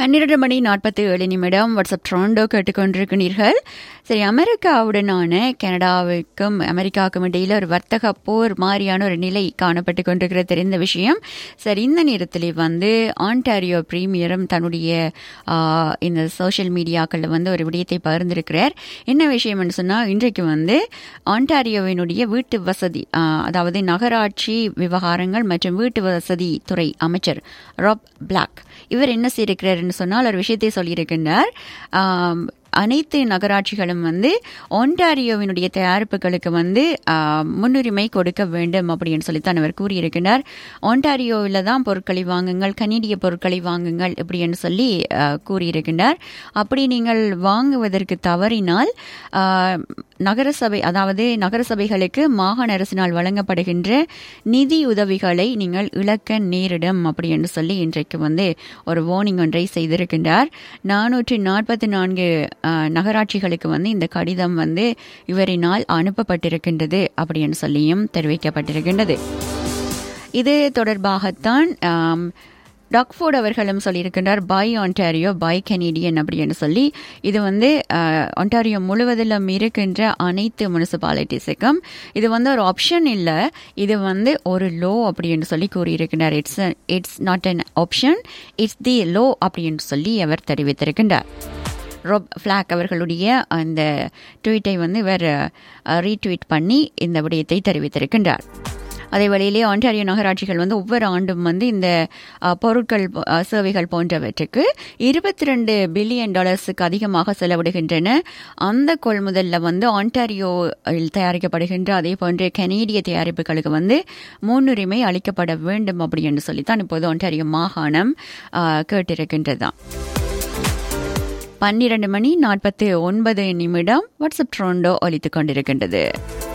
பன்னிரண்டு மணி நாற்பத்தி ஏழு நிமிடம் வாட்ஸ்அப் ட்ரோண்டோ கேட்டுக்கொண்டிருக்கிறீர்கள் சரி அமெரிக்காவுடனான கனடாவுக்கும் அமெரிக்காவுக்கும் இடையில ஒரு வர்த்தக போர் மாதிரியான ஒரு நிலை காணப்பட்டு கொண்டிருக்கிற தெரிந்த விஷயம் சரி இந்த நேரத்தில் வந்து ஆன்டாரியோ பிரீமியரும் தன்னுடைய ஆ, இந்த சோஷியல் மீடியாக்களில் வந்து ஒரு விடயத்தை பகிர்ந்திருக்கிறார் என்ன விஷயம்னு சொன்னால் இன்றைக்கு வந்து ஆன்டாரியோவினுடைய வீட்டு வசதி ஆ, அதாவது நகராட்சி விவகாரங்கள் மற்றும் வீட்டு வசதி துறை அமைச்சர் ராப் பிளாக் இவர் என்ன செய்திருக்கிறார்னு சொன்னால் ஒரு விஷயத்தை சொல்லியிருக்கின்றார் ஆம், அனைத்து நகராட்சிகளும் வந்து ஒன்டாரியோவினுடைய தயாரிப்புகளுக்கு வந்து ஆ, முன்னுரிமை கொடுக்க வேண்டும் அப்படின்னு சொல்லித்தான் அவர் கூறியிருக்கிறார் ஒன்டாரியோவில் தான் பொருட்களை வாங்குங்கள் கனடிய பொருட்களை வாங்குங்கள் இப்படின்னு சொல்லி ஆ, கூறியிருக்கின்றார் அப்படி நீங்கள் வாங்குவதற்கு தவறினால் ஆ, நகரசபை அதாவது நகரசபைகளுக்கு மாகாண அரசினால் வழங்கப்படுகின்ற நிதி உதவிகளை நீங்கள் இழக்க நேரிடும் அப்படி என்று சொல்லி இன்றைக்கு வந்து ஒரு வார்னிங் ஒன்றை செய்திருக்கின்றார் நானூற்றி நாற்பத்தி நான்கு நகராட்சிகளுக்கு வந்து இந்த கடிதம் வந்து இவரினால் அனுப்பப்பட்டிருக்கின்றது அப்படின்னு சொல்லியும் தெரிவிக்கப்பட்டிருக்கின்றது இது தொடர்பாகத்தான் ஆம், டாக்ஃபோர்ட் அவர்களும் சொல்லியிருக்கின்றார் பை ஆன்டாரியோ பை கனேடியன் அப்படின்னு சொல்லி இது வந்து அஹ், ஒன்டாரியோ முழுவதிலும் இருக்கின்ற அனைத்து முனிசிபாலிட்டிஸுக்கும் இது வந்து ஒரு ஆப்ஷன் இல்லை இது வந்து ஒரு லோ அப்படின்னு சொல்லி கூறியிருக்கிறார் it's it's not an option it's the law அப்படின்னு சொல்லி அவர் தெரிவித்திருக்கின்றார் ரொப் ஃப்ளாக் அவர்களுடைய அந்த ட்வீட்டை வந்து இவர் ரீட்வீட் பண்ணி இந்த விடயத்தை தெரிவித்திருக்கின்றார் அதே வழியிலே ஆன்டாரியோ நகராட்சிகள் வந்து ஒவ்வொரு ஆண்டும் வந்து இந்த அஹ், பொருட்கள் அஹ், சேவைகள் போன்றவற்றுக்கு இருபத்தி ரெண்டு பில்லியன் டாலர்ஸுக்கு அதிகமாக செலவிடுகின்றன அந்த கொள்முதலில் வந்து ஆன்டாரியோவில் தயாரிக்கப்படுகின்ற அதே போன்ற கனேடிய தயாரிப்புகளுக்கு வந்து முன்னுரிமை அளிக்கப்பட வேண்டும் அப்படி என்று சொல்லித்தான் இப்போது ஆன்டாரியோ மாகாணம் அஹ், கேட்டிருக்கின்றதாம் பன்னிரண்டு மணி நாற்பத்தி ஒன்பது நிமிடம் வாட்ஸ்அப் ட்ரோண்டோ ஒலித்துக் கொண்டிருக்கின்றது